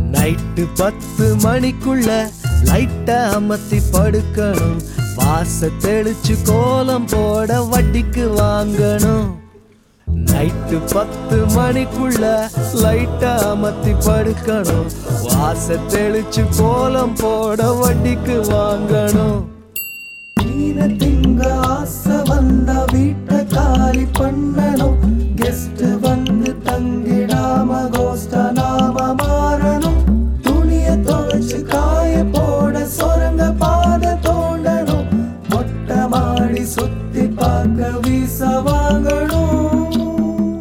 night பத்து மணிக்குள்ள லைட்ட அமர்த்தி படுக்கணும் வாச தெளிச்சு கோலம் போட வட்டிக்கு வாங்கணும் நைட்டு பத்து மணிக்குள்ள லைட்ட அமர்த்தி படுக்கணும் வாச தெளிச்சு கோலம் போட வட்டிக்கு வாங்கணும் மீன திங்க ஆசை வந்தா வீட்டை காலி பண்ணணும் கெஸ்ட்